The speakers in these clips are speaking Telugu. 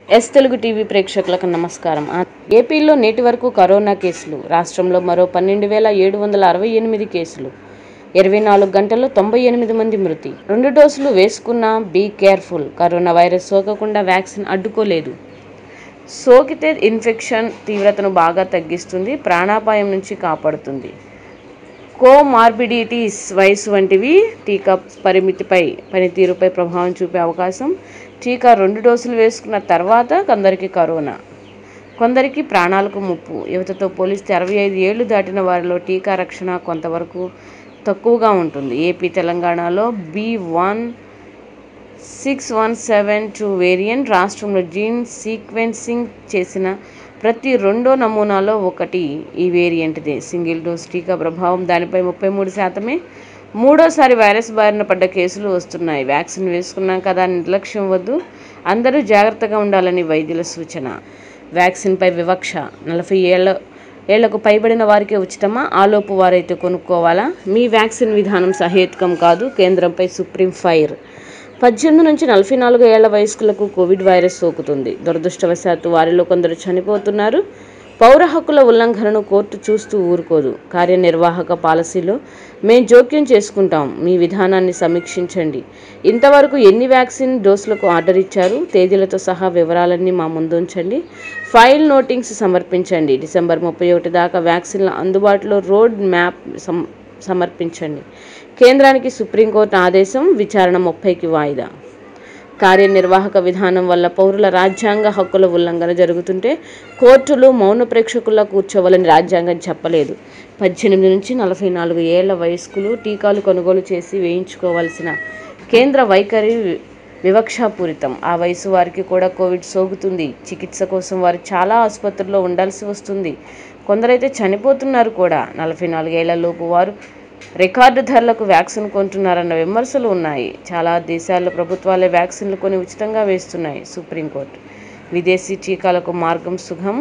ఎస్ తెలుగు టీవీ ప్రేక్షకులకు నమస్కారం ఆ- ఏపీలో నేటి వరకు కరోనా కేసులు రాష్ట్రంలో మరో పన్నెండు వేల ఏడు వందల అరవై ఎనిమిది కేసులు ఇరవై నాలుగు గంటల్లో తొంభై ఎనిమిది మంది మృతి రెండు డోసులు వేసుకున్నా బీ కేర్ఫుల్ కరోనా వైరస్ సోకకుండా వ్యాక్సిన్ అడ్డుకోలేదు సోకితే ఇన్ఫెక్షన్ తీవ్రతను బాగా తగ్గిస్తుంది ప్రాణాపాయం నుంచి కాపాడుతుంది కోమార్బిడిటీస్ వయసు వంటివి టీకా పరిమితిపై పనితీరుపై ప్రభావం చూపే అవకాశం టీకా రెండు డోసులు వేసుకున్న తర్వాత కొందరికి కరోనా కొందరికి ప్రాణాలకు ముప్పు యువతతో పోలిస్తే అరవై ఐదు ఏళ్లు దాటిన వారిలో టీకా రక్షణ కొంతవరకు తక్కువగా ఉంటుంది ఏపీ తెలంగాణలో B one six one seven two variant రాష్ట్రంలో జీన్ సీక్వెన్సింగ్ చేసిన ప్రతి రెండో నమూనాలో ఒకటి ఈ వేరియంట్దే సింగిల్ డోస్ టీకా ప్రభావం దానిపై ముప్పై మూడు శాతమే మూడోసారి వైరస్ బారిన పడ్డ కేసులు వస్తున్నాయి వ్యాక్సిన్ వేసుకున్నాం కదా అని నిర్లక్ష్యం వద్దు అందరూ జాగ్రత్తగా ఉండాలని వైద్యుల సూచన వ్యాక్సిన్పై వివక్ష నలభై ఏళ్ళ ఏళ్లకు పైబడిన వారికే ఉచితమా ఆలోపు వారైతే కొనుక్కోవాలా మీ వ్యాక్సిన్ విధానం సహేతుకం కాదు కేంద్రంపై సుప్రీం ఫైర్ పద్దెనిమిది నుంచి నలభై నాలుగు ఏళ్ల వయస్కులకు కోవిడ్ వైరస్ సోకుతుంది దురదృష్టవశాత్తు వారిలో కొందరు చనిపోతున్నారు పౌర హక్కుల ఉల్లంఘనను కోర్టు చూస్తూ ఊరుకోదు కార్యనిర్వాహక పాలసీలో మేం జోక్యం చేసుకుంటాం మీ విధానాన్ని సమీక్షించండి ఇంతవరకు ఎన్ని వ్యాక్సిన్ డోసులకు ఆర్డర్ ఇచ్చారు తేదీలతో సహా వివరాలన్నీ మా ముందుంచండి ఫైల్ నోటింగ్స్ సమర్పించండి డిసెంబర్ ముప్పై ఒకటి దాకా వ్యాక్సిన్ల అందుబాటులో రోడ్ మ్యాప్ సం సమర్పించండి కేంద్రానికి సుప్రీంకోర్టు ఆదేశం విచారణ ముప్పైకి వాయిదా కార్యనిర్వాహక విధానం వల్ల పౌరుల రాజ్యాంగ హక్కుల ఉల్లంఘన జరుగుతుంటే కోర్టులు మౌన ప్రేక్షకుల్లో కూర్చోవాలని రాజ్యాంగం చెప్పలేదు పద్దెనిమిది నుంచి నలభై నాలుగు ఏళ్ల వయస్కులు టీకాలు కొనుగోలు చేసి వేయించుకోవాల్సిన కేంద్ర వైఖరి వి- వివక్షాపూరితం ఆ వయసు వారికి కూడా కోవిడ్ సోకుతుంది చికిత్స కోసం వారు చాలా ఆసుపత్రుల్లో ఉండాల్సి వస్తుంది కొందరైతే చనిపోతున్నారు కూడా నలభై నాలుగేళ్ల లోపు వారు రికార్డు ధరలకు వ్యాక్సిన్ కొంటున్నారన్న విమర్శలు ఉన్నాయి చాలా దేశాల్లో ప్రభుత్వాలే వ్యాక్సిన్లు కొని ఉచితంగా వేస్తున్నాయి సుప్రీంకోర్టు విదేశీ టీకాలకు మార్గం సుగం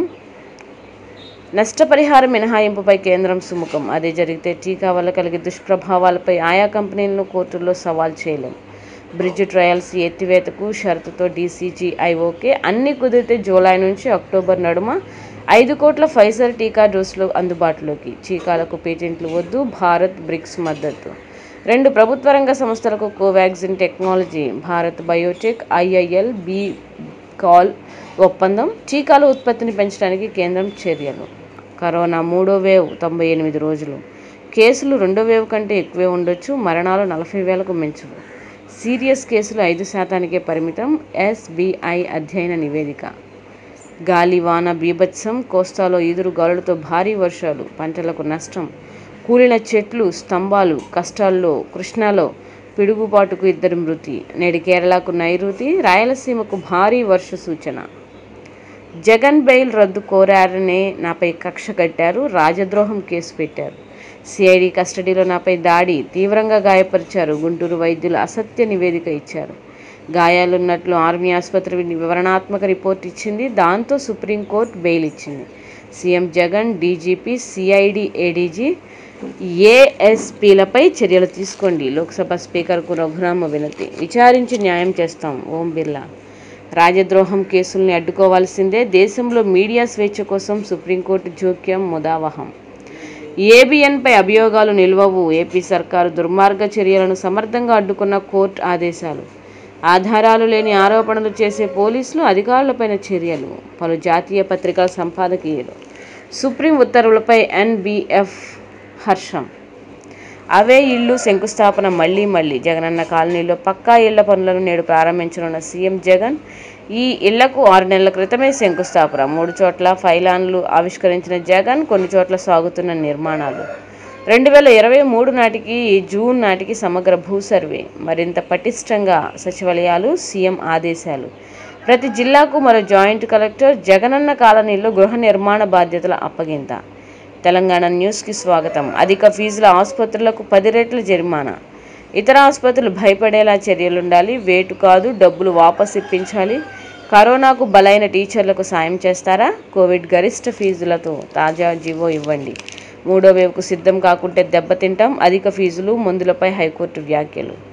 నష్టపరిహారం మినహాయింపుపై కేంద్రం సుముఖం అదే జరిగితే టీకా వల్ల కలిగే దుష్ప్రభావాలపై ఆయా కంపెనీలను కోర్టుల్లో సవాల్ చేయలేం బ్రిడ్జ్ ట్రయల్స్ ఎత్తివేతకు షరతుతో డీసీజీ ఐఓకే అన్ని కుదిరితే జూలై నుంచి అక్టోబర్ నడుమ ఐదు కోట్ల ఫైజర్ టీకా డోసులు అందుబాటులోకి టీకాలకు పేటెంట్లు వద్దు భారత్ బ్రిక్స్ మద్దతు రెండు ప్రభుత్వ రంగ సంస్థలకు Covaxin technology Bharat Biotech IIL BIBCOL ఒప్పందం టీకాల ఉత్పత్తిని పెంచడానికి కేంద్రం చర్యలు కరోనా మూడో వేవ్ తొంభై ఎనిమిది రోజులు కేసులు రెండో వేవ్ కంటే ఎక్కువే ఉండొచ్చు మరణాలు నలభై వేలకు మించవు సీరియస్ కేసులు ఐదు శాతానికే పరిమితం ఎస్బీఐ అధ్యయన నివేదిక గాలి వాన బీభత్సం కోస్తాలో ఈదురు గాలులతో భారీ వర్షాలు పంటలకు నష్టం కూలిన చెట్లు స్తంభాలు కష్టాల్లో కృష్ణాలో పిడుగుపాటుకు ఇద్దరు మృతి నేడు కేరళకు నైరుతి రాయలసీమకు భారీ వర్ష సూచన జగన్ బెయిల్ రద్దు కోరారనే నాపై కక్ష కట్టారు రాజద్రోహం కేసు పెట్టారు సిఐడి కస్టడీలో నాపై దాడి తీవ్రంగా గాయపరిచారు గుంటూరు వైద్యులు అసత్య నివేదిక ఇచ్చారు గాయాలున్నట్లు ఆర్మీ ఆసుపత్రి వివరణాత్మక రిపోర్ట్ ఇచ్చింది దాంతో సుప్రీంకోర్టు బెయిల్ ఇచ్చింది CM Jagan DGP CID ADG ఏఎస్పీలపై చర్యలు తీసుకోండి లోక్సభ స్పీకర్కు రఘురామ వినతి విచారించి న్యాయం చేస్తాం ఓం బిర్లా రాజద్రోహం కేసుల్ని అడ్డుకోవాల్సిందే దేశంలో మీడియా స్వేచ్ఛ కోసం సుప్రీంకోర్టు జోక్యం ముదావహం ఏబిఎన్పై అభియోగాలు నిల్వవు ఏపీ సర్కారు దుర్మార్గ చర్యలను సమర్థంగా అడ్డుకున్న కోర్టు ఆదేశాలు ఆధారాలు లేని ఆరోపణలు చేసే పోలీసులు అధికారులపైన చర్యలు పలు జాతీయ పత్రికల సంపాదకీయులు సుప్రీం ఉత్తర్వులపై ఎన్బిఎఫ్ హర్షం అవే ఇల్లు శంకుస్థాపన మళ్ళీ మళ్ళీ జగనన్న కాలనీలో పక్కా ఇళ్ల పనులను నేడు ప్రారంభించనున్న సీఎం జగన్ ఈ ఇళ్లకు ఆరు నెలల క్రితమే శంకుస్థాపన మూడు చోట్ల ఫైలాన్లు ఆవిష్కరించిన జగన్ కొన్ని చోట్ల సాగుతున్న నిర్మాణాలు రెండు వేల ఇరవై మూడు నాటికి జూన్ నాటికి సమగ్ర భూ సర్వే మరింత పటిష్టంగా సచివాలయాలు సీఎం ఆదేశాలు ప్రతి జిల్లాకు మరో జాయింట్ కలెక్టర్ జగనన్న కాలనీలో గృహ నిర్మాణ బాధ్యతల అప్పగింత తెలంగాణ న్యూస్కి స్వాగతం అధిక ఫీజుల ఆసుపత్రులకు పది రెట్ల జరిమానా ఇతర ఆసుపత్రులు భయపడేలా చర్యలుండాలి వేటు కాదు డబ్బులు వాపస్ ఇప్పించాలి కరోనాకు బలైన టీచర్లకు సాయం చేస్తారా కోవిడ్ గరిష్ట ఫీజులతో తాజా జీవో ఇవ్వండి మూడో వేవ్కు సిద్ధం కాకుంటే దెబ్బతింటాం అధిక ఫీజులు మందులపై హైకోర్టు వ్యాఖ్యలు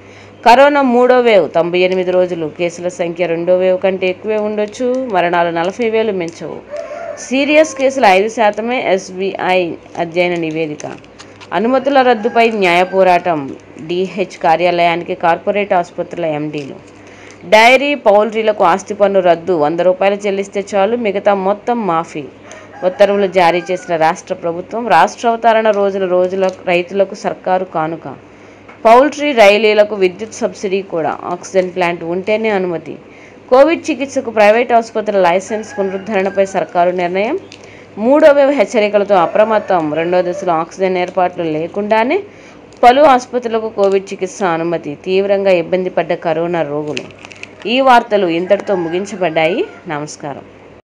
కరోనా మూడో వేవ్ తొంభై ఎనిమిది రోజులు కేసుల సంఖ్య రెండో వేవ్ కంటే ఎక్కువే ఉండొచ్చు మరణాలు నలభై వేలు మించవు సీరియస్ కేసులు ఐదు శాతమే ఎస్బీఐ అధ్యయన నివేదిక అనుమతుల రద్దుపై న్యాయ పోరాటం డిహెచ్ కార్యాలయానికి కార్పొరేట్ ఆసుపత్రుల ఎండీలు డైరీ పౌల్ట్రీలకు ఆస్తి పన్ను రద్దు వంద రూపాయలు చెల్లిస్తే చాలు మిగతా మొత్తం మాఫీ ఉత్తర్వులు జారీ చేసిన రాష్ట్ర ప్రభుత్వం రాష్ట్ర అవతరణ రోజుల రోజుల రైతులకు సర్కారు కానుక పౌల్ట్రీ రైలీలకు విద్యుత్ సబ్సిడీ కూడా ఆక్సిజన్ ప్లాంట్ ఉంటేనే అనుమతి కోవిడ్ చికిత్సకు ప్రైవేట్ ఆసుపత్రుల లైసెన్స్ పునరుద్ధరణపై సర్కారు నిర్ణయం మూడో వేవ్ హెచ్చరికలతో అప్రమత్తం రెండో దశలో ఆక్సిజన్ ఏర్పాట్లు లేకుండానే పలు ఆసుపత్రులకు కోవిడ్ చికిత్స అనుమతి తీవ్రంగా ఇబ్బంది పడ్డ కరోనా రోగులు ఈ వార్తలు ఇంతటితో ముగించబడ్డాయి నమస్కారం